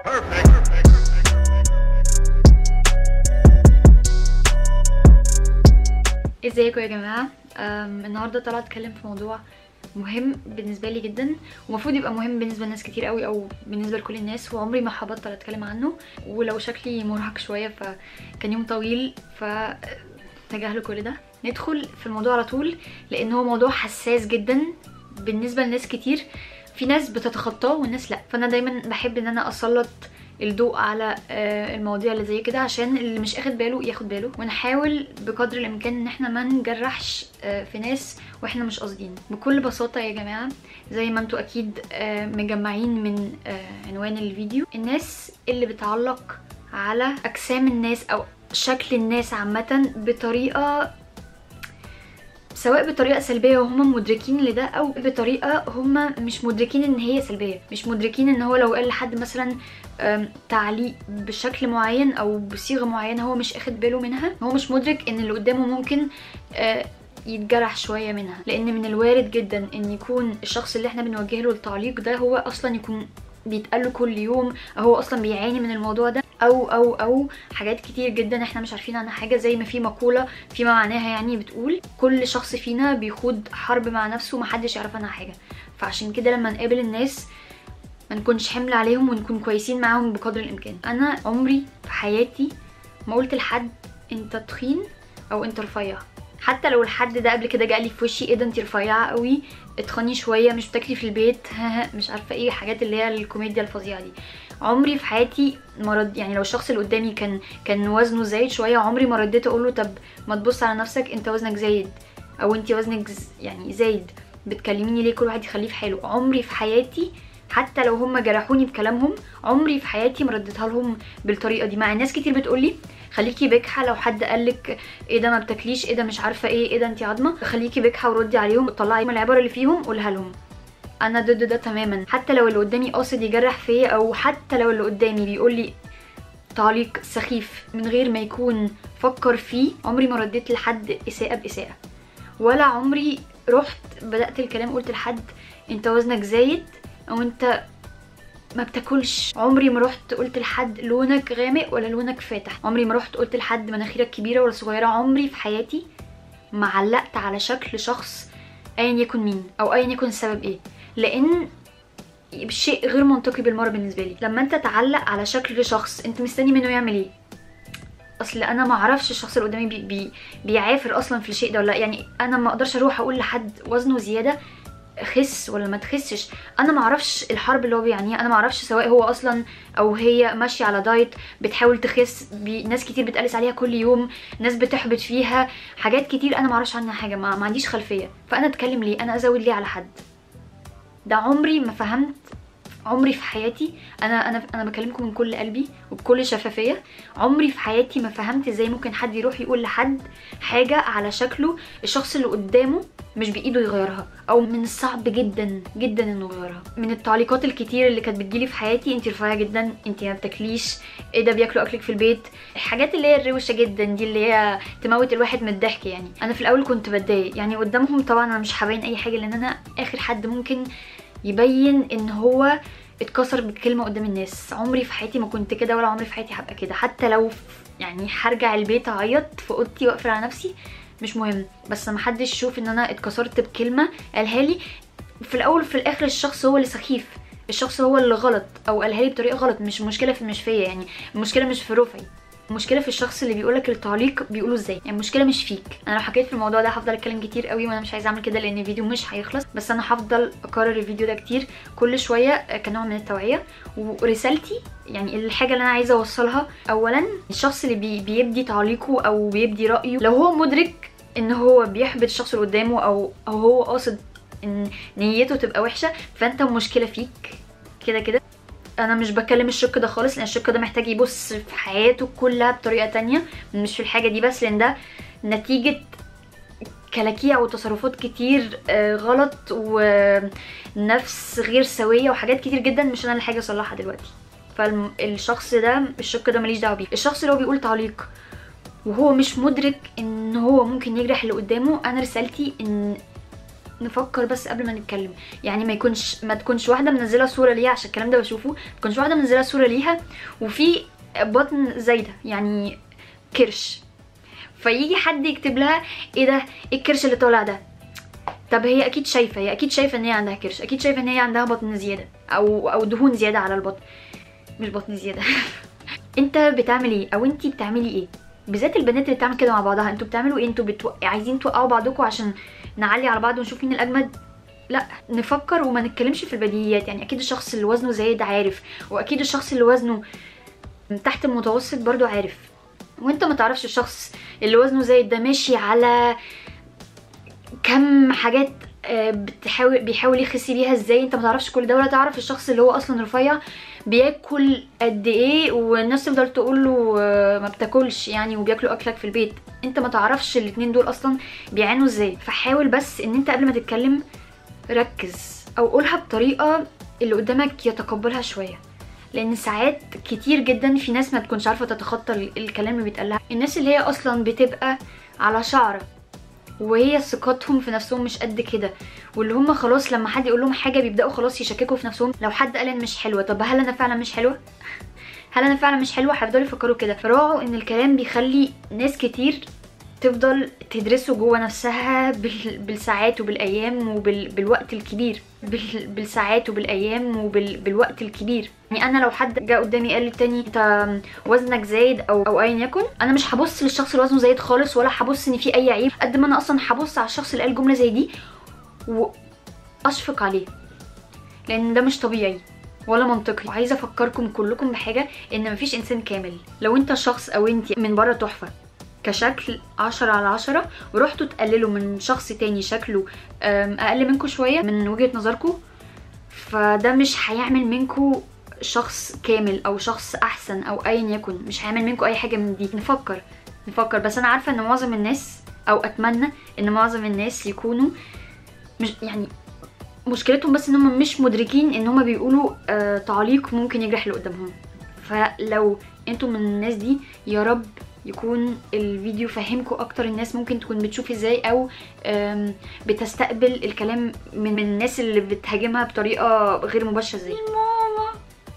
ازيكم يا جماعه أم، النهارده طلعت اتكلم في موضوع مهم بالنسبه لي جدا ومفروض يبقى مهم بالنسبه لناس كتير قوي او بالنسبه لكل الناس وعمري ما هبطل اتكلم عنه ولو شكلي مرهق شويه فكان يوم طويل ف تجاهلوا كل ده ندخل في الموضوع على طول لان هو موضوع حساس جدا بالنسبه لناس كتير في ناس بتتخطاه والناس لا فانا دايما بحب ان انا اسلط الضوء على آه، المواضيع اللي زي كده عشان اللي مش اخد باله ياخد باله ونحاول بقدر الامكان ان احنا ما نجرحش آه، في ناس واحنا مش قاصدين بكل بساطه يا جماعه زي ما انتوا اكيد آه، مجمعين من آه، عنوان الفيديو الناس اللي بتعلق على اجسام الناس او شكل الناس عامه بطريقه سواء بطريقه سلبيه وهم مدركين لده او بطريقه هم مش مدركين ان هي سلبيه مش مدركين ان هو لو قال لحد مثلا أم، تعليق بشكل معين او بصيغه معينه هو مش اخد باله منها هو مش مدرك ان اللي قدامه ممكن آه، يتجرح شويه منها لان من الوارد جدا ان يكون الشخص اللي احنا بنوجه له التعليق ده هو اصلا يكون بيتقال له كل يوم أو هو اصلا بيعاني من الموضوع ده او او او حاجات كتير جدا احنا مش عارفين عنها حاجه زي ما في مقوله فيما معناها يعني بتقول كل شخص فينا بيخوض حرب مع نفسه محدش يعرف عنها حاجه فعشان كده لما نقابل الناس ما نكونش حمل عليهم ونكون كويسين معاهم بقدر الامكان انا عمري في حياتي ما قلت لحد انت تخين او انت رفيع حتى لو الحد ده قبل كده جالي في وشي ايه ده انت رفيعه قوي اتخني شويه مش بتاكلي في البيت مش عارفه ايه حاجات اللي هي الكوميديا الفظيعه دي عمري في حياتي ما رد يعني لو الشخص اللي قدامي كان كان وزنه زايد شويه عمري ما رديت اقول له طب ما تبص على نفسك انت وزنك زايد او انت وزنك ز- يعني زايد بتكلميني ليه كل واحد يخليه في حاله عمري في حياتي حتى لو هم جرحوني بكلامهم عمري في حياتي ما رديتها لهم بالطريقه دي مع الناس كتير بتقولي خليكي بجحه لو حد قالك ايه ده ما بتاكليش ايه ده مش عارفه ايه ايه ده انت عظمه خليكي بجحه وردي عليهم طلعي من العباره اللي فيهم قولها لهم انا ضد ده تماما حتى لو اللي قدامي قاصد يجرح فيا او حتى لو اللي قدامي بيقول لي تعليق سخيف من غير ما يكون فكر فيه عمري ما رديت لحد اساءه باساءه ولا عمري رحت بدات الكلام قلت لحد انت وزنك زايد او انت ما بتاكلش عمري ما رحت قلت لحد لونك غامق ولا لونك فاتح عمري ما رحت قلت لحد مناخيرك كبيره ولا صغيره عمري في حياتي ما علقت على شكل شخص ايا يكن مين او ايا يكن السبب ايه لان شيء غير منطقي بالمره بالنسبه لي لما انت تعلق على شكل شخص انت مستني منه يعمل ايه اصل انا ما اعرفش الشخص اللي قدامي بي بي بيعافر اصلا في الشيء ده ولا لأ. يعني انا ما اقدرش اروح اقول لحد وزنه زياده خس ولا ما تخسش انا ما اعرفش الحرب اللي هو بيعنيها انا ما اعرفش سواء هو اصلا او هي ماشيه على دايت بتحاول تخس بي... ناس كتير بتقلس عليها كل يوم ناس بتحبط فيها حاجات كتير انا ما اعرفش عنها حاجه ما, ما عنديش خلفيه فانا اتكلم ليه انا ازود ليه على حد ده عمري ما فهمت عمري في حياتي انا انا انا بكلمكم من كل قلبي وبكل شفافيه عمري في حياتي ما فهمت ازاي ممكن حد يروح يقول لحد حاجه على شكله الشخص اللي قدامه مش بايده يغيرها او من الصعب جدا جدا انه يغيرها من التعليقات الكتير اللي كانت بتجيلي في حياتي انت رفيعه جدا انت ما بتاكليش ايه ده بياكلوا اكلك في البيت الحاجات اللي هي الروشه جدا دي اللي هي تموت الواحد من الضحك يعني انا في الاول كنت بتضايق يعني قدامهم طبعا انا مش هبين اي حاجه لان انا اخر حد ممكن يبين ان هو اتكسر بكلمه قدام الناس عمري في حياتي ما كنت كده ولا عمري في حياتي هبقى كده حتى لو يعني هرجع البيت اعيط في اوضتي واقفل على نفسي مش مهم بس ما حدش يشوف ان انا اتكسرت بكلمه قالها لي في الاول وفي الاخر الشخص هو اللي سخيف الشخص هو اللي غلط او قالها لي بطريقه غلط مش المشكله في مش فيا يعني المشكله مش في رفعي المشكله في الشخص اللي بيقولك التعليق بيقوله ازاي يعني المشكله مش فيك انا لو حكيت في الموضوع ده هفضل اتكلم كتير قوي وانا مش عايزه اعمل كده لان الفيديو مش هيخلص بس انا هفضل اكرر الفيديو ده كتير كل شويه كنوع من التوعيه ورسالتي يعني الحاجه اللي انا عايزه اوصلها اولا الشخص اللي بي بيبدي تعليقه او بيبدي رايه لو هو مدرك ان هو بيحبط الشخص اللي قدامه او او هو قاصد ان نيته تبقى وحشه فانت المشكله فيك كده كده انا مش بكلم الشق ده خالص لان الشق ده محتاج يبص في حياته كلها بطريقه تانية مش في الحاجه دي بس لان ده نتيجه كلاكيع وتصرفات كتير آه، غلط ونفس غير سويه وحاجات كتير جدا مش انا اللي حاجه اصلحها دلوقتي فالشخص ده الشق ده ماليش دعوه بيه الشخص اللي هو بيقول تعليق وهو مش مدرك ان هو ممكن يجرح اللي قدامه انا رسالتي ان نفكر بس قبل ما نتكلم يعني ما يكونش ما تكونش واحده منزله صوره ليها عشان الكلام ده بشوفه ما تكونش واحده منزله صوره ليها وفي بطن زايده يعني كرش فيجي حد يكتب لها ايه ده ايه الكرش اللي طالع ده طب هي اكيد شايفه هي اكيد شايفه ان هي عندها كرش اكيد شايفه ان هي عندها بطن زياده او او دهون زياده على البطن مش بطن زياده انت بتعمل ايه او انتي بتعملي ايه بالذات البنات اللي بتعمل كده مع بعضها انتوا بتعملوا ايه انتوا بتو... عايزين توقعوا بعضكم عشان نعلي على بعض ونشوف مين الاجمد لا نفكر وما نتكلمش في البديهيات يعني اكيد الشخص اللي وزنه زايد عارف واكيد الشخص اللي وزنه تحت المتوسط برضو عارف وانت ما تعرفش الشخص اللي وزنه زايد ده ماشي على كم حاجات آه، بتحاول بيحاول يخس بيها ازاي انت ما تعرفش كل ده ولا تعرف الشخص اللي هو اصلا رفيع بياكل قد ايه والناس تفضل تقول له آه، ما بتاكلش يعني وبياكلوا اكلك في البيت انت ما تعرفش الاتنين دول اصلا بيعانوا ازاي فحاول بس ان انت قبل ما تتكلم ركز او قولها بطريقه اللي قدامك يتقبلها شويه لان ساعات كتير جدا في ناس ما تكونش عارفه تتخطى ال- الكلام اللي بيتقال لها الناس اللي هي اصلا بتبقى على شعر وهي ثقتهم في نفسهم مش قد كده واللي هم خلاص لما حد يقول لهم حاجه بيبداوا خلاص يشككوا في نفسهم لو حد قال ان مش حلوه طب هل انا فعلا مش حلوه هل انا فعلا مش حلوه هيفضلوا يفكروا كده فراعوا ان الكلام بيخلي ناس كتير تفضل تدرسه جوه نفسها بال- بالساعات وبالايام وبالوقت الكبير بال- بالساعات وبالايام وبالوقت الكبير يعني انا لو حد جه قدامي قال للتاني انت وزنك زايد او او ايا يكن انا مش هبص للشخص اللي وزنه زايد خالص ولا هبص ان في اي عيب قد ما انا اصلا هبص على الشخص اللي قال جمله زي دي واشفق عليه لان ده مش طبيعي ولا منطقي وعايزه افكركم كلكم بحاجه ان مفيش انسان كامل لو انت شخص او انت من بره تحفه كشكل عشرة على عشرة ورحتوا تقللوا من شخص تاني شكله أم، اقل منكم شويه من وجهه نظركم فده مش هيعمل منكم شخص كامل او شخص احسن او ايا يكن مش هيعمل منكم اي حاجه من دي نفكر نفكر بس انا عارفه ان معظم الناس او اتمنى ان معظم الناس يكونوا مش يعني مشكلتهم بس ان هم مش مدركين ان هم بيقولوا آه تعليق ممكن يجرح اللي قدامهم فلو انتوا من الناس دي يا رب يكون الفيديو فهمكم اكتر الناس ممكن تكون بتشوف ازاي او آم، بتستقبل الكلام من من الناس اللي بتهاجمها بطريقه غير مباشره ازاي ماما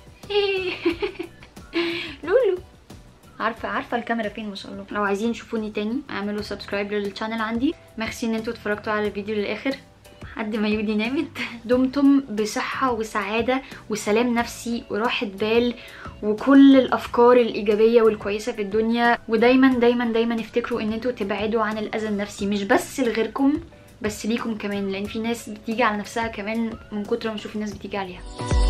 لولو عارفه عارفه الكاميرا فين ما شاء الله لو عايزين تشوفوني تاني اعملوا سبسكرايب للشانل عندي ميرسي ان انتوا اتفرجتوا على الفيديو للاخر لحد ما يودي نامت دمتم بصحة وسعادة وسلام نفسي وراحة بال وكل الأفكار الإيجابية والكويسة في الدنيا ودايما دايما دايما افتكروا ان انتوا تبعدوا عن الأذى النفسي مش بس لغيركم بس ليكم كمان لأن في ناس بتيجي على نفسها كمان من كتر ما نشوف الناس بتيجي عليها